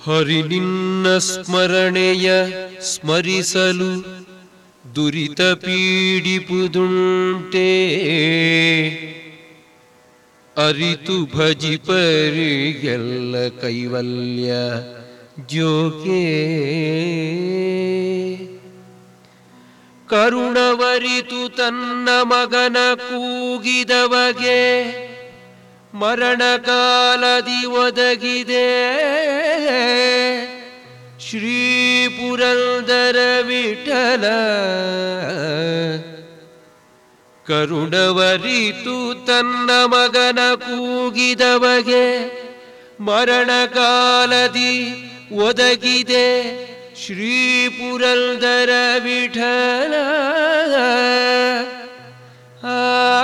ಹರಿ ನಿನ್ನ ಸ್ಮರಣೆಯ ಸ್ಮರಿಸಲು ದುರಿತ ಪೀಡಿಪುದುಂಟೆ ಅರಿತು ಭಜಿಪರಿಗೆಲ್ಲ ಕೈವಲ್ಯ ಜೋಕೆ ಕರುಣವರಿತು ತನ್ನ ಮಗನ ಕೂಗಿದವಗೆ ಮರಣ ಕಾಲದಿ ಒದಗಿದೆ ಶ್ರೀ ಪುರಂದರ ವಿಠಲ ಕರುಣವರಿತು ತನ್ನ ಮಗನ ಕೂಗಿದವಗೆ ಮರಣ ಕಾಲದಿ ಒದಗಿದೆ ಶ್ರೀ ಪುರಂದರ ವಿಠಲ ಆ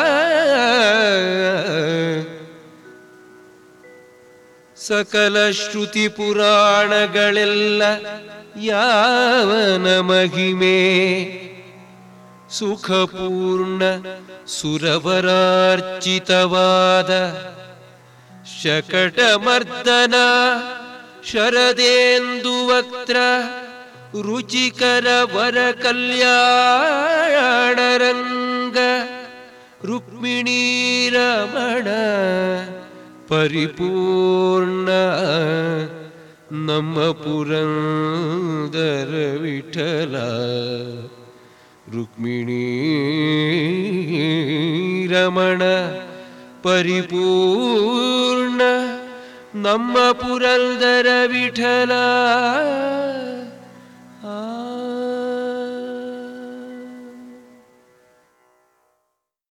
ಸಕಲ ಶ್ರುತಿ ಪುರಾಣಗಳೆಲ್ಲ ಯಾವನ ಮಹಿಮೆ ಸುಖಪೂರ್ಣ ಸುರವರಾರ್ಚಿತವಾದ ಶಕಟಮರ್ದನ ಶರದೇಂದು ವಕ್ತ್ರ ರುಚಿಕರ ವರ ಕಲ್ಯಾಣರಂಗ ರುಕ್ಮಿಣೀ ರಮಣ ಪರಿಪೂರ್ಣ ನಮ್ಮ ಪುರಂದರ ವಿಠಲ ರುಕ್ಮಿಣೀ ರಮಣ ಪರಿಪೂರ್ಣ ನಮ್ಮ ಪುರಂದರ ವಿಠಲ ಆ